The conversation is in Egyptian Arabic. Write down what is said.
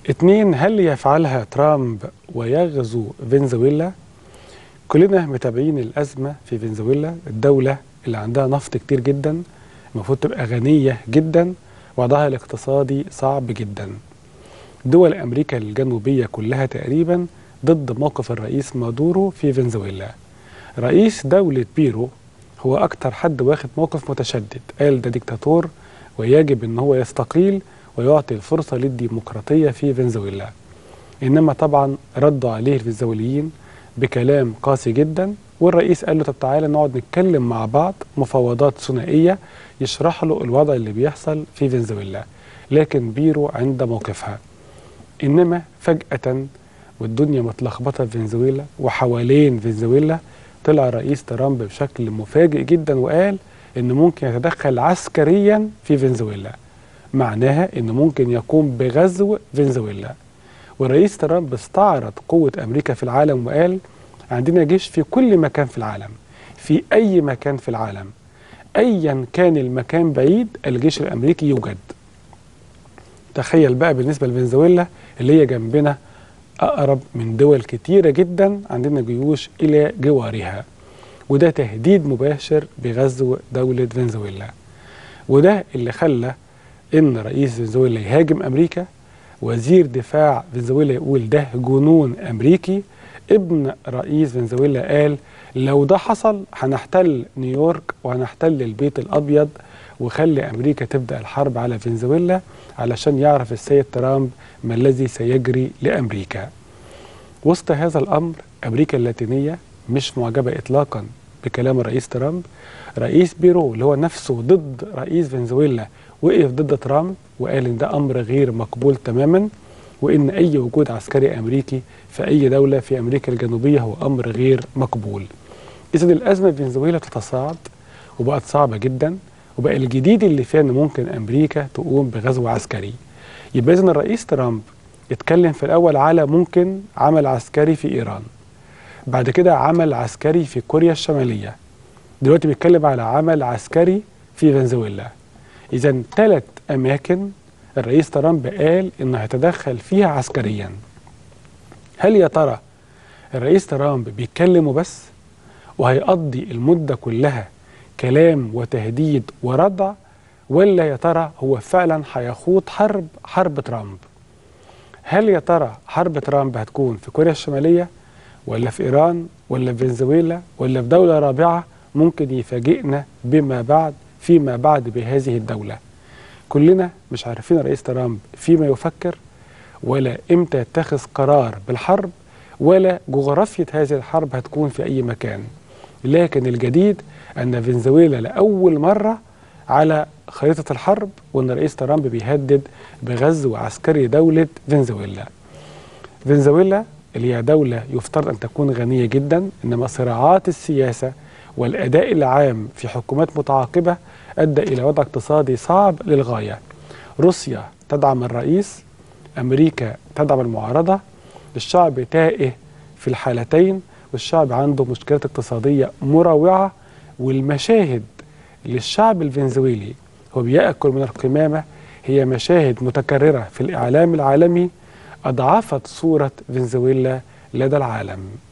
اتنين هل يفعلها ترامب ويغزو فنزويلا كلنا متابعين الأزمة في فنزويلا الدولة اللي عندها نفط كتير جدا المفروض تبقى غنية جدا وضعها الاقتصادي صعب جدا دول أمريكا الجنوبية كلها تقريبا ضد موقف الرئيس مادورو في فنزويلا رئيس دولة بيرو هو أكتر حد واخد موقف متشدد قال ده ديكتاتور ويجب أن هو يستقيل ويعطي الفرصة للديمقراطية في فنزويلا إنما طبعا ردوا عليه الفنزويليين بكلام قاسي جدا والرئيس قال له طب تعالى نقعد نتكلم مع بعض مفاوضات ثنائية يشرح له الوضع اللي بيحصل في فنزويلا لكن بيرو عند موقفها إنما فجأة والدنيا متلخبطة في فنزويلا وحوالين فنزويلا طلع رئيس ترامب بشكل مفاجئ جدا وقال إنه ممكن يتدخل عسكريا في فنزويلا معناها إنه ممكن يقوم بغزو فنزويلا والرئيس ترامب استعرض قوة أمريكا في العالم وقال عندنا جيش في كل مكان في العالم في أي مكان في العالم أيا كان المكان بعيد الجيش الأمريكي يوجد تخيل بقى بالنسبة لفنزويلا اللي هي جنبنا أقرب من دول كتيرة جدا عندنا جيوش إلى جوارها وده تهديد مباشر بغزو دولة فنزويلا وده اللي خلى إن رئيس فنزويلا يهاجم أمريكا وزير دفاع فنزويلا يقول ده جنون أمريكي ابن رئيس فنزويلا قال لو ده حصل هنحتل نيويورك وهنحتل البيت الأبيض وخلي أمريكا تبدأ الحرب على فنزويلا علشان يعرف السيد ترامب ما الذي سيجري لأمريكا وسط هذا الأمر أمريكا اللاتينية مش معجبة إطلاقا بكلام الرئيس ترامب رئيس بيرو اللي هو نفسه ضد رئيس فنزويلا وقف ضد ترامب وقال ان ده امر غير مقبول تماما وان اي وجود عسكري امريكي في اي دوله في امريكا الجنوبيه هو امر غير مقبول. اذا الازمه في فنزويلا تتصاعد وبقت صعبه جدا وبقى الجديد اللي فيها ان ممكن امريكا تقوم بغزو عسكري. يبقى اذا الرئيس ترامب اتكلم في الاول على ممكن عمل عسكري في ايران. بعد كده عمل عسكري في كوريا الشماليه. دلوقتي بيتكلم على عمل عسكري في فنزويلا. إذا ثلاث أماكن الرئيس ترامب قال إنه هيتدخل فيها عسكريا. هل يا ترى الرئيس ترامب بيتكلم وبس وهيقضي المدة كلها كلام وتهديد وردع ولا يا ترى هو فعلا هيخوض حرب حرب ترامب؟ هل يا ترى حرب ترامب هتكون في كوريا الشمالية ولا في إيران ولا في فنزويلا ولا في دولة رابعة ممكن يفاجئنا بما بعد فيما بعد بهذه الدولة كلنا مش عارفين رئيس ترامب فيما يفكر ولا امتى يتخذ قرار بالحرب ولا جغرافية هذه الحرب هتكون في أي مكان لكن الجديد أن فنزويلا لأول مرة على خريطة الحرب وأن رئيس ترامب بيهدد بغزو عسكري دولة فنزويلا فنزويلا اللي هي دولة يفترض أن تكون غنية جدا إنما صراعات السياسة والأداء العام في حكومات متعاقبة أدى إلى وضع اقتصادي صعب للغاية روسيا تدعم الرئيس أمريكا تدعم المعارضة الشعب تائه في الحالتين والشعب عنده مشكلات اقتصادية مروعة والمشاهد للشعب الفنزويلي هو بيأكل من القمامة هي مشاهد متكررة في الإعلام العالمي أضعفت صورة فنزويلا لدى العالم